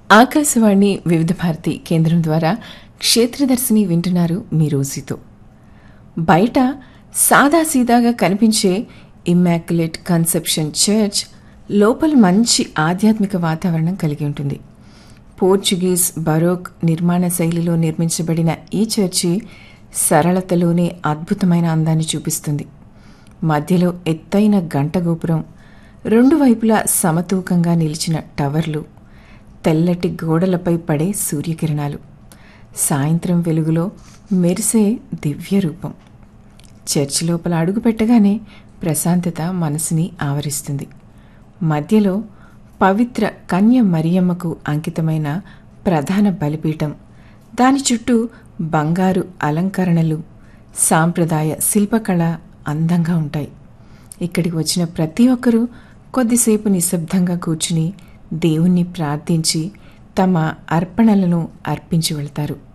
ఆకాశవాణి వివిధ భారతి కేంద్రం ద్వారా క్షేత్రదర్శిని వింటున్నారు మీ రోజుతో బయట సాదాసీదాగా కనిపించే ఇమ్మాక్యులేట్ కన్సెప్షన్ చర్చ్ లోపల మంచి ఆధ్యాత్మిక వాతావరణం కలిగి ఉంటుంది పోర్చుగీస్ బరోక్ నిర్మాణ శైలిలో నిర్మించబడిన ఈ చర్చి సరళతలోనే అద్భుతమైన అందాన్ని చూపిస్తుంది మధ్యలో ఎత్తైన గంట గోపురం రెండు వైపులా సమతూకంగా నిలిచిన టవర్లు తెల్లటి గోడలపై పడే సూర్యకిరణాలు సాయంత్రం వెలుగులో మెరిసే దివ్య రూపం చర్చి లోపల అడుగు పెట్టగానే ప్రశాంతత మనసుని ఆవరిస్తుంది మధ్యలో పవిత్ర కన్య మరియమ్మకు అంకితమైన ప్రధాన బలిపీఠం దాని చుట్టూ బంగారు అలంకరణలు సాంప్రదాయ శిల్పకళ అందంగా ఉంటాయి ఇక్కడికి వచ్చిన ప్రతి ఒక్కరూ కొద్దిసేపు నిశ్శబ్దంగా కూర్చుని దేవుణ్ణి ప్రార్థించి తమ అర్పణలను అర్పించి వెళ్తారు